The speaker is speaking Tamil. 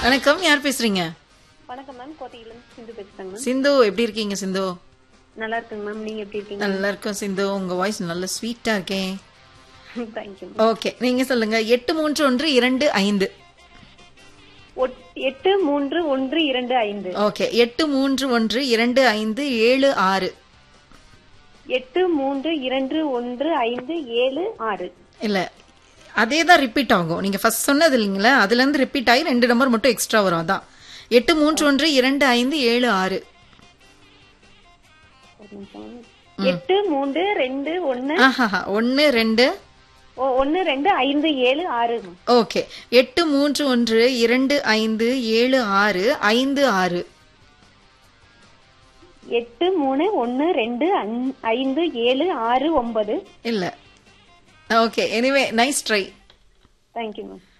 வணக்கம் யார் பேசுறீங்க வணக்கம் மேம் கோட்டையிலிருந்து சிந்து பேசுறேங்க மேம் சிந்து எப்படி இருக்கீங்க சிந்து நல்லா இருக்குங்க மேம் நீங்க எப்படி இருக்கீங்க நல்லா இருக்கும் சிந்து உங்க வாய்ஸ் நல்ல ஸ்வீட்டா இருக்கேன் தேங்க்யூ ஓகே நீங்க சொல்லுங்க எட்டு மூன்று ஒன்று இரண்டு ஐந்து எட்டு மூன்று ஒன்று இரண்டு ஐந்து ஓகே எட்டு மூன்று ஒன்று இரண்டு ஐந்து ஏழு ஆறு எட்டு மூன்று இரண்டு ஒன்று ஐந்து ஏழு ஆறு இல்ல அதே தான் ரிப்பீட் ஆகும் நீங்க ஃபர்ஸ்ட் சொன்னது இல்லைங்களா அதுல இருந்து ரிப்பீட் ஆகி ரெண்டு நம்பர் மட்டும் எக்ஸ்ட்ரா வரும் அதான் எட்டு மூன்று ஒன்று இரண்டு ஐந்து ஏழு ஆறு ஒரு நிமிஷம். எட்டு மூன்று ரெண்டு ஒன்னு ஆஹாஹா ஒன்னு ரெண்டு ஓ, ஒன்னு ரெண்டு ஐந்து ஏழு ஆறு மேம். ஓகே எட்டு மூன்று ஒன்று இரண்டு ஐந்து ஏழு ஆறு ஐந்து ஆறு எட்டு மூணு ஒன்னு ரெண்டு அஞ்- ஐந்து ஏழு ஆறு ஒன்பது இல்ல okay anyway nice try thank you ma'am